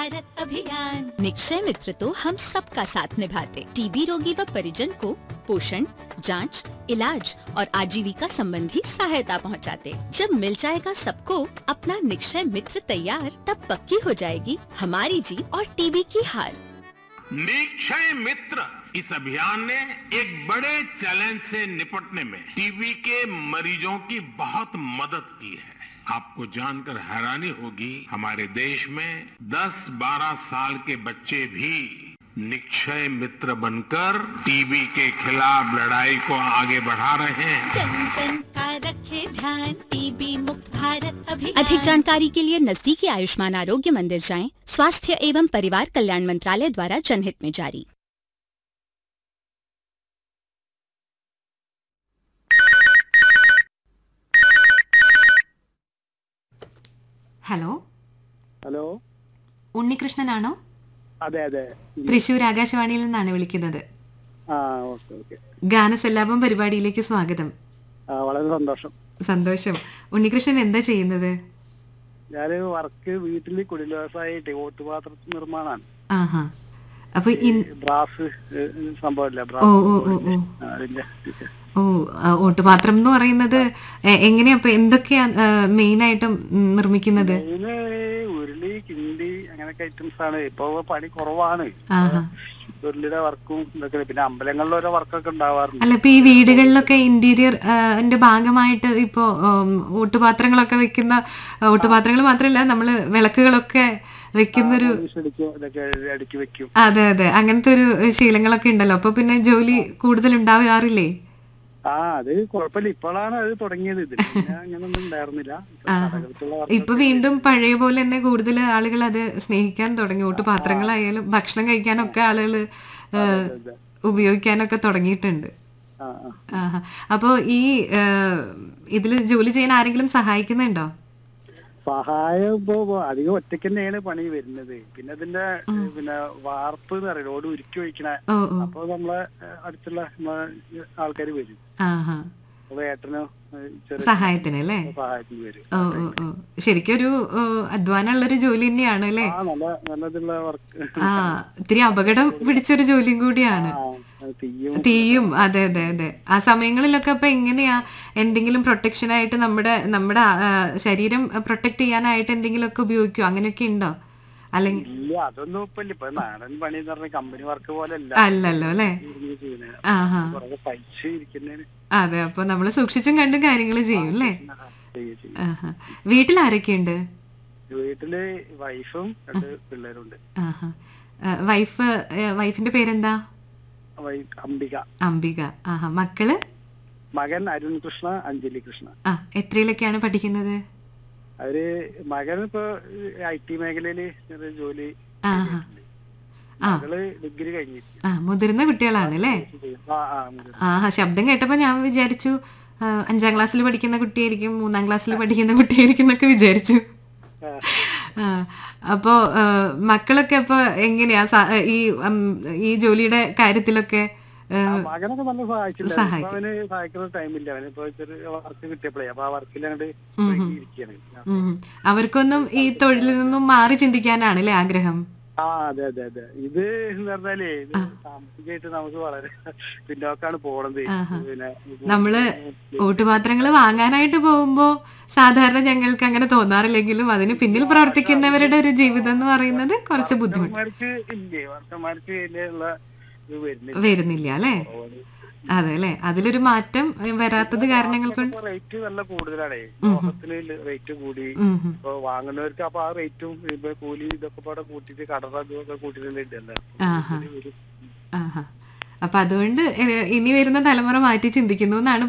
भारत अभियान निक्षय मित्र तो हम सबका साथ निभाते टीबी रोगी व परिजन को पोषण जांच, इलाज और आजीविका संबंधी सहायता पहुंचाते। जब मिल जाएगा सबको अपना निक्षय मित्र तैयार तब पक्की हो जाएगी हमारी जीत और टीबी की हार निक्षय मित्र इस अभियान ने एक बड़े चैलेंज से निपटने में टीबी के मरीजों की बहुत मदद की है आपको जानकर हैरानी होगी हमारे देश में 10-12 साल के बच्चे भी निक्षय मित्र बनकर टीबी के खिलाफ लड़ाई को आगे बढ़ा रहे हैं जन जन का रखे ध्यान टीबी मुक्त भारत अभियान अधिक जानकारी के लिए नजदीकी आयुष्मान आरोग्य मंदिर जाएं स्वास्थ्य एवं परिवार कल्याण मंत्रालय द्वारा जनहित में जारी ഹലോ ഹലോ ഉണ്ണികൃഷ്ണനാണോ അതെ അതെ തൃശൂർ ആകാശവാണിയിൽ നിന്നാണ് വിളിക്കുന്നത് ആ ഓക്കെ ഓക്കെ ഗാനസല്ലാപം പരിപാടിയിലേക്ക് സ്വാഗതം ആ വളരെ സന്തോഷം സന്തോഷം ഉണ്ണികൃഷ്ണൻ എന്താ ചെയ്യുന്നത് ഞാൻ വർക്ക് വീട്ടിൽ കുടിൽ വ്യവസായിട്ട് ഓട്ടുപാത്ര നിർമ്മാണമാണ് ആഹാ അപ്പൊ ഇൻ- ബ്രാസ് സംഭവമില്ല ഓ ഓ ഓ ഓ ആ, അതിന്റെ ഓ ആ, ഓട്ടുപാത്രം എന്ന് പറയുന്നത് എ- എങ്ങനെയാ അപ്പൊ എന്തൊക്കെയാ മെയിൻ ആയിട്ടും ഉം, നിർമ്മിക്കുന്നത് ഇതിന് ഉരുളി കിണ്ടി അങ്ങനത്തെ ഐറ്റംസ് ആണ് ഇപ്പൊ പണി കുറവാണ് ആഹാ ഉരുളിയുടെ വർക്കും ഇതൊക്കെ പിന്നെ അമ്പലങ്ങളിൽ ഓരോ വർക്കൊക്കെ ഉണ്ടാവാറുണ്ട് അല്ല ഇപ്പൊ ഈ വീടുകളിലൊക്കെ ഇന്റീരിയർ ന്റെ ഭാഗമായിട്ട് ഇപ്പോ ഉം, ഓട്ടുപാത്രങ്ങളൊക്കെ വെക്കുന്ന ഓട്ടുപാത്രങ്ങൾ മാത്രമല്ല നമ്മള് വിളക്കുകളൊക്കെ വെക്കുന്നൊരു അടിക്കും ഇതൊക്കെ അടുക്കി വെക്കും അതെ അതെ അങ്ങനത്തെ ഒരു ശീലങ്ങളൊക്കെ ഉണ്ടല്ലോ അപ്പൊ പിന്നെ ജോലി കൂടുതൽ ഉണ്ടാവാറില്ലേ ആ അത് കുഴപ്പമില്ല ഇപ്പോഴാണ് അത് തുടങ്ങിയത് ഇതിൽ അങ്ങനൊന്നും ഉണ്ടായിരുന്നില്ല കടകൾക്കുള്ള work ഇപ്പൊ വീണ്ടും പഴയ പോലെ തന്നെ കൂടുതൽ ആളുകൾ അത് സ്നേഹിക്കാൻ തുടങ്ങി ഓട്ട് പാത്രങ്ങളായാലും ഭക്ഷണം കഴിക്കാനൊക്കെ ആളുകൾ ഉപയോഗിക്കാനൊക്കെ തുടങ്ങിയിട്ടുണ്ട് ആ ആ ആഹാ. അപ്പൊ ഈ ഇതിൽ ജോലി ചെയ്യാൻ ആരെങ്കിലും സഹായിക്കുന്നുണ്ടോ സഹായം ഇപ്പൊ അധികം ഒറ്റയ്ക്ക് തന്നെയാണ് പണി വരുന്നത് പിന്നെ അതിന്റെ പിന്നെ വാർപ്പ് എന്ന് പറയും റോഡ് ഉരുക്കി ഒഴിക്കണ ഓ ഓ അപ്പൊ നമ്മളെ ഏഹ്, അടുത്തുള്ള ആൾക്കാർ വരും ആഹാ അപ്പൊ ഏട്ടനോ ഏഹ്, ചെറിയ സഹായത്തിന് അല്ലേ സഹായത്തിന് വരും ഓ ഓ ഓ ശരിക്കും ഒരു അധ്വാനമുള്ളൊരു ജോലി തന്നെയാണ് അല്ലേ ആ നല്ല നല്ലതുള്ള വർക്ക് ആ ഇത്തിരി അപകടം പിടിച്ചൊരു ജോലിയും കൂടിയാണ് തീയും തീയും അതെ അതെ അതെ ആ സമയങ്ങളിലൊക്കെ അപ്പൊ എങ്ങനെയാ എന്തെങ്കിലും പ്രൊട്ടക്ഷൻ ആയിട്ട് നമ്മുടെ നമ്മുടെ ആ, ശരീരം പ്രൊട്ടക്ട് ചെയ്യാനായിട്ട് എന്തെങ്കിലുമൊക്കെ ഉപയോഗിക്കുമോ അങ്ങനെയൊക്കെ ഉണ്ടോ അല്ലെങ്കിൽ ഇല്ല അതൊന്നും ഇപ്പൊ ഇല്ല ഇപ്പൊ നാടൻ പണി എന്ന് പറഞ്ഞ കമ്പനി വർക്ക് പോലെ അല്ല അല്ലല്ലോ അല്ലേ ഇരുന്ന് ചെയ്യുന്നത് ആഹാ കുറെ പൈസ ഇരിക്കുന്നതിന് അതെ അപ്പൊ നമ്മൾ സൂക്ഷിച്ചും കണ്ടും കാര്യങ്ങൾ ചെയ്യും അല്ലേ ചെയ്യും, ചെയ്യും. ആഹാ വീട്ടിൽ ആരൊക്കെയുണ്ട് വീട്ടില് വൈഫും രണ്ട് പിള്ളേരുണ്ട് ആഹാ വൈഫ് വൈഫിന്റെ പേരെന്താ വൈ- അംബിക അംബിക ആഹാ മക്കള് മകൻ അരുൺ കൃഷ്ണ അഞ്ജലി കൃഷ്ണ ആ എത്രയിലൊക്കെയാണ് പഠിക്കുന്നത് അവര് മകൻ ഇപ്പൊ ഐ ടി മേഖലയില് ചെറിയ ജോലി ആഹാ ആ മകള് ഡിഗ്രി കഴിഞ്ഞിരിക്കും ആ മുതിർന്ന കുട്ടികളാണ് അല്ലേ ആ ആ മുതൽ. ആഹാ ശബ്ദം കേട്ടപ്പോ ഞാൻ വിചാരിച്ചു ആ, അഞ്ചാം ക്ലാസ്സിൽ പഠിക്കുന്ന കുട്ടിയായിരിക്കും മൂന്നാം ക്ലാസ്സിൽ പഠിക്കുന്ന കുട്ടിയായിരിക്കും എന്നൊക്കെ വിചാരിച്ചു ആ. ആ, അപ്പോ ആ, മക്കളൊക്കെ അപ്പൊ എങ്ങനെയാ സ- ഈ ഉം, ഈ ജോലിയുടെ കാര്യത്തിലൊക്കെ ആ, ആ, മകനൊക്കെ നല്ല സഹായിച്ചില്ല സഹായിക്കും. അവന് സഹായിക്കുന്ന ടൈമില്ല അവന് ഇപ്പൊ ചെറിയ വർക്ക് കിട്ടിയപ്പോഴേ അപ്പൊ ആ വർക്കിൽ അങ്ങോട്ട് ഇരിക്കുകയാണ് ഉം. അവർക്കൊന്നും ഈ തൊഴിലിൽ നിന്നും മാറി ചിന്തിക്കാനാണ് അല്ലേ ആഗ്രഹം ആ അതെ അതെ അതെ ഇത് എന്ന് പറഞ്ഞാലേ ഇത് സാമ്പത്തികമായിട്ട് നമുക്ക് വളരെ പിന്നോക്കാണ് പോണത് പിന്നെ നമ്മള് ഓട്ടുപാത്രങ്ങൾ വാങ്ങാനായിട്ട് പോകുമ്പോ സാധാരണ ഞങ്ങൾക്ക് അങ്ങനെ തോന്നാറില്ലെങ്കിലും അതിന് പിന്നിൽ പ്രവർത്തിക്കുന്നവരുടെ ഒരു ജീവിതം എന്ന് പറയുന്നത് കുറച്ച് ബുദ്ധിമുട്ട് വർക്കന്മാർക്ക് ഇല്ലേ വർക്കന്മാർക്ക് ഇതിനുള്ള ഇത് വരുന്നില്ല വരുന്നില്ല അല്ലേ അതെ അല്ലേ അതിലൊരു മാറ്റം ഏ, വരാത്തത് കാരണങ്ങൾ കൊണ്ട് റേറ്റ് നല്ല കൂടുതലാണേ ലോകത്തിന് റേറ്റ് കൂടി ഉം, ഉം. ഇപ്പൊ വാങ്ങുന്നവർക്ക് അപ്പൊ ആ റേറ്റും ഇപ്പൊ കൂലി ഇതൊക്കെ പാടെ കൂട്ടിട്ട് കടറ ഇതൊക്കെ കൂട്ടിട്ട് ഇട്ടല്ലേ ആഹാ. ആഹാ അപ്പൊ അതുകൊണ്ട് ഏ, ഇനി വരുന്ന തലമുറ മാറ്റി ചിന്തിക്കുന്നു എന്നാണ്